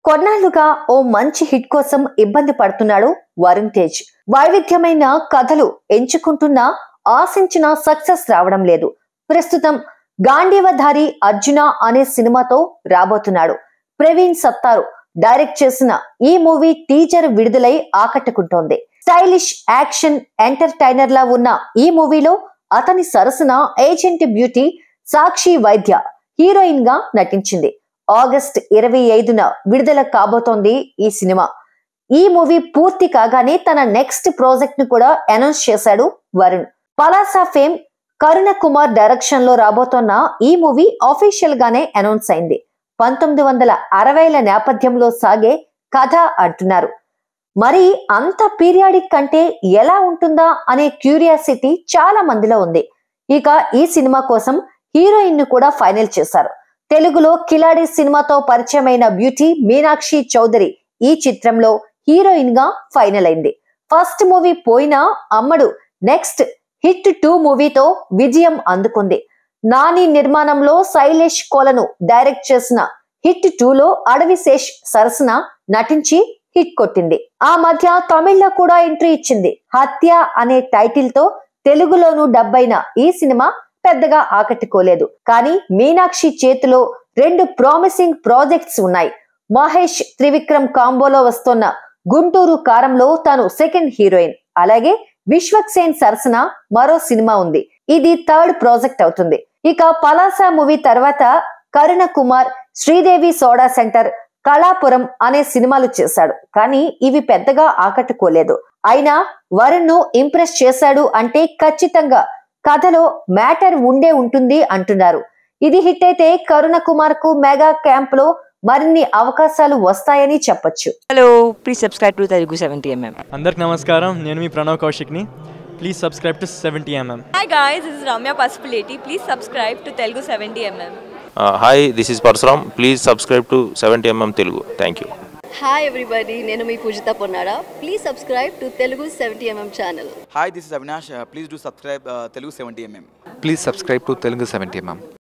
కొన్నాళ్లుగా ఓ మంచి హిట్ కోసం ఇబ్బంది పడుతున్నాడు వరుణ్ తేజ్ వైవిధ్యమైన కథలు ఎంచుకుంటున్నా ఆశించిన సక్సెస్ రావడం లేదు ప్రస్తుతం గాంధీవధారి అర్జున అనే సినిమాతో రాబోతున్నాడు ప్రవీణ్ సత్తారు డైరెక్ట్ చేసిన ఈ మూవీ టీజర్ విడుదలై ఆకట్టుకుంటోంది స్టైలిష్ యాక్షన్ ఎంటర్టైనర్ లా ఉన్న ఈ మూవీలో అతని సరసన ఏజెంట్ బ్యూటీ సాక్షి వైద్య హీరోయిన్ గా నటించింది ఆగస్ట్ ఇరవై ఐదున విడుదల కాబోతోంది ఈ సినిమా ఈ మూవీ పూర్తి కాగానే తన నెక్స్ట్ ప్రాజెక్ట్ ను కూడా అనౌన్స్ చేశాడు వరుణ్ పలాసా ఫేమ్ కరుణ కుమార్ డైరెక్షన్ లో రాబోతోన్న ఈ మూవీ అఫీషియల్ గానే అనౌన్స్ అయింది పంతొమ్మిది వందల అరవైల నేపథ్యంలో సాగే కథ అంటున్నారు మరి అంత పీరియాడిక్ కంటే ఎలా ఉంటుందా అనే క్యూరియాసిటీ చాలా మందిలో ఉంది ఇక ఈ సినిమా కోసం హీరోయిన్ ను కూడా ఫైనల్ చేశారు తెలుగులో కిలాడి సినిమాతో పరిచయమైన బ్యూటీ మీనాక్షి చౌదరి ఈ చిత్రంలో హీరోయిన్ గా ఫైనల్ అయింది ఫస్ట్ మూవీ పోయినా అమ్మడు నెక్స్ట్ హిట్ టూ మూవీతో విజయం అందుకుంది నాని నిర్మాణంలో శైలేష్ కోలను డైరెక్ట్ చేసిన హిట్ టూలో అడవిశేష్ సరసన నటించి హిట్ కొట్టింది ఆ మధ్య తమిళ్లో కూడా ఎంట్రీ ఇచ్చింది హత్య అనే టైటిల్ తో తెలుగులోనూ డబ్బైన ఈ సినిమా పెద్దగా ఆకట్టుకోలేదు కానీ మీనాక్షి చేతిలో రెండు ప్రామిసింగ్ ప్రాజెక్ట్స్ ఉన్నాయి మహేష్ త్రివిక్రమ్ కాంబోలో వస్తున్న గుంటూరు కారంలో తాను సెకండ్ హీరోయిన్ అలాగే విశ్వక్సేన్ సరసన మరో సినిమా ఉంది ఇది థర్డ్ ప్రాజెక్ట్ అవుతుంది ఇక పలాసా మూవీ తర్వాత కరుణ కుమార్ శ్రీదేవి సోడా సెంటర్ కళాపురం అనే సినిమాలు చేశాడు కానీ ఇవి పెద్దగా ఆకట్టుకోలేదు అయినా వరుణ్ ను ఇంప్రెస్ చేశాడు అంటే ఖచ్చితంగా కథలో మ్యాటర్ ఉండే ఉంటుంది అంటున్నారు ఇది హిట్ అయితే కరుణ కుమార్ కు మెగా క్యాంప్ లో మరిన్ని అవకాశాలు వస్తాయని చెప్పొచ్చు hello please subscribe to Telugu seventy MM అందరికి నమస్కారం నేను మీ ప్రణవ్ కౌశిక్ని please subscribe to seventy MM Hi guys, this is Ramya Pasupuleti. Please subscribe to Telugu 70mm. Hi this is Parasuram please subscribe to seventy MM Telugu thank you hi everybody నేను మీ Poojitha Ponnada please subscribe to Telugu seventy MM channel Hi, this is Avinash. Uh, please do subscribe uh, Telugu 70mm. Please subscribe to Telugu 70 mm.